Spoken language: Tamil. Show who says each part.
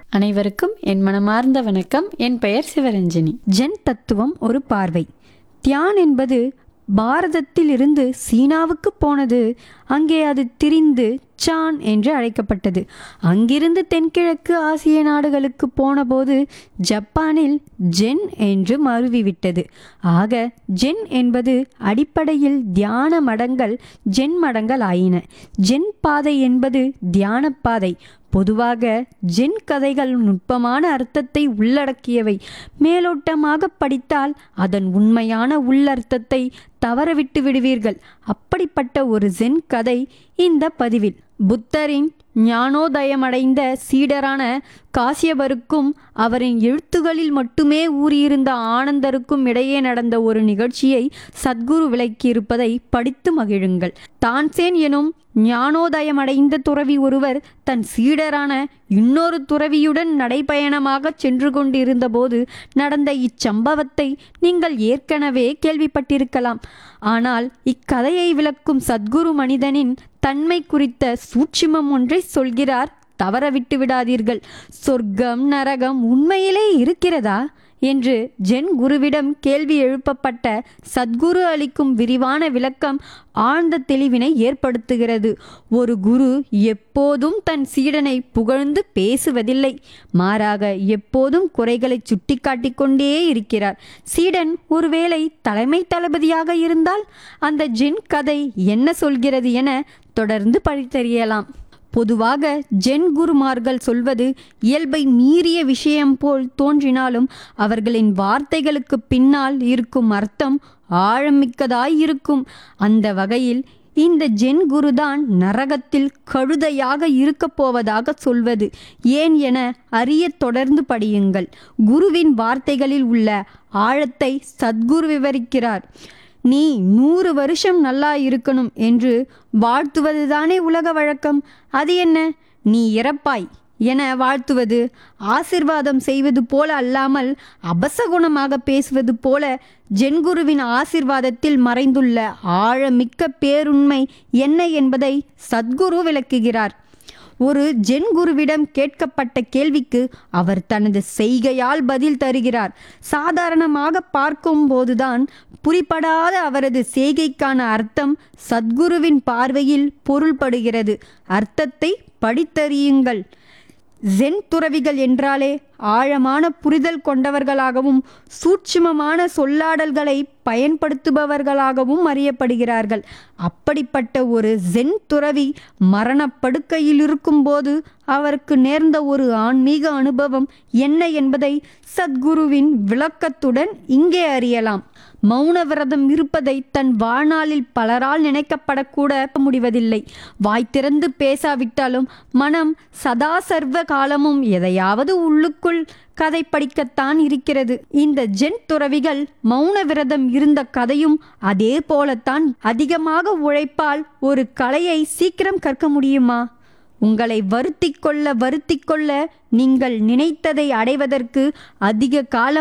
Speaker 1: அனைவருக்கும் என் மனமார்ந்த வணக்கம் என் பெயர் சிவரஞ்சனி
Speaker 2: ஜென் தத்துவம் ஒரு பார்வை தியான் என்பது பாரதத்தில் இருந்து சீனாவுக்கு போனது அங்கே அது திரிந்து சான் என்று அழைக்கப்பட்டது அங்கிருந்து தென்கிழக்கு ஆசிய நாடுகளுக்கு போனபோது ஜப்பானில் ஜென் என்று மருவிவிட்டது ஆக ஜென் என்பது அடிப்படையில் தியான மடங்கள் ஜென் மடங்கள் ஆயின ஜென் பாதை என்பது தியான பாதை பொதுவாக ஜென் கதைகள் நுட்பமான அர்த்தத்தை உள்ளடக்கியவை மேலோட்டமாக படித்தால் அதன் உண்மையான உள்ளர்த்தத்தை தவறவிட்டு விடுவீர்கள் அப்படிப்பட்ட ஒரு ஜென் கதை இந்த பதிவில் புத்தரின் ஞானோதயமடைந்த சீடரான காசியபருக்கும் அவரின் எழுத்துகளில் மட்டுமே ஊறியிருந்த ஆனந்தருக்கும் இடையே நடந்த ஒரு நிகழ்ச்சியை சத்குரு விளக்கியிருப்பதை படித்து மகிழுங்கள் தான்சேன் எனும் ஞானோதயமடைந்த துறவி ஒருவர் தன் சீடரான இன்னொரு துறவியுடன் நடைபயணமாக சென்று கொண்டிருந்தபோது நடந்த இச்சம்பவத்தை நீங்கள் ஏற்கனவே கேள்விப்பட்டிருக்கலாம் ஆனால் இக்கதையை விளக்கும் சத்குரு மனிதனின் தன்மை குறித்த சூட்சுமம் ஒன்றை சொல்கிறார் தவற விட்டு விடாதீர்கள் சொர்க்கம் நரகம் உண்மையிலே இருக்கிறதா என்று ஜென் குருவிடம் கேள்வி எழுப்பப்பட்ட சத்குரு அளிக்கும் விரிவான விளக்கம் ஆழ்ந்த தெளிவினை ஏற்படுத்துகிறது ஒரு குரு எப்போதும் தன் சீடனை புகழ்ந்து பேசுவதில்லை மாறாக எப்போதும் குறைகளை சுட்டிக்காட்டிக் கொண்டே இருக்கிறார் சீடன் ஒருவேளை தலைமை தளபதியாக இருந்தால் அந்த ஜென் கதை என்ன சொல்கிறது என தொடர்ந்து படித்தறியலாம் பொதுவாக ஜென் குருமார்கள் சொல்வது இயல்பை மீறிய விஷயம் போல் தோன்றினாலும் அவர்களின் வார்த்தைகளுக்கு பின்னால் இருக்கும் அர்த்தம் ஆழமிக்கதாய் இருக்கும் அந்த வகையில் இந்த ஜென் குருதான் நரகத்தில் கழுதையாக இருக்கப் போவதாக சொல்வது ஏன் என அறிய தொடர்ந்து படியுங்கள் குருவின் வார்த்தைகளில் உள்ள ஆழத்தை சத்குரு விவரிக்கிறார் நீ நூறு வருஷம் நல்லா இருக்கணும் என்று வாழ்த்துவதுதானே உலக வழக்கம் அது என்ன நீ இறப்பாய் என வாழ்த்துவது ஆசிர்வாதம் செய்வது போல அல்லாமல் அபசகுணமாக பேசுவது போல ஜென்குருவின் ஆசிர்வாதத்தில் மறைந்துள்ள ஆழமிக்க பேருண்மை என்ன என்பதை சத்குரு விளக்குகிறார் ஒரு ஜென் குருவிடம் கேட்கப்பட்ட கேள்விக்கு அவர் தனது செய்கையால் பதில் தருகிறார் சாதாரணமாக பார்க்கும்போதுதான் புரிப்படாத அவரது செய்கைக்கான அர்த்தம் சத்குருவின் பார்வையில் பொருள்படுகிறது அர்த்தத்தை படித்தறியுங்கள் ஜென் துறவிகள் என்றாலே ஆழமான புரிதல் கொண்டவர்களாகவும் சூட்சுமமான சொல்லாடல்களை பயன்படுத்துபவர்களாகவும் அறியப்படுகிறார்கள் அப்படிப்பட்ட ஒரு ஜென் துறவி மரணப்படுக்கையில் இருக்கும்போது அவருக்கு நேர்ந்த ஒரு ஆன்மீக அனுபவம் என்ன என்பதை சத்குருவின் விளக்கத்துடன் இங்கே அறியலாம் மௌன விரதம் இருப்பதை தன் வாழ்நாளில் பலரால் நினைக்கப்படக்கூட முடிவதில்லை வாய் திறந்து பேசாவிட்டாலும் மனம் சதா சர்வ காலமும் எதையாவது உள்ளுக்குள் கதை படிக்கத்தான் இருக்கிறது இந்த ஜென் துறவிகள் மௌன விரதம் இருந்த கதையும் அதே போலத்தான் அதிகமாக உழைப்பால் ஒரு கலையை சீக்கிரம் கற்க முடியுமா உங்களை வருத்திக் கொள்ள வருத்திக் கொள்ள நீங்கள் நினைத்ததை அடைவதற்கு அதிக காலம்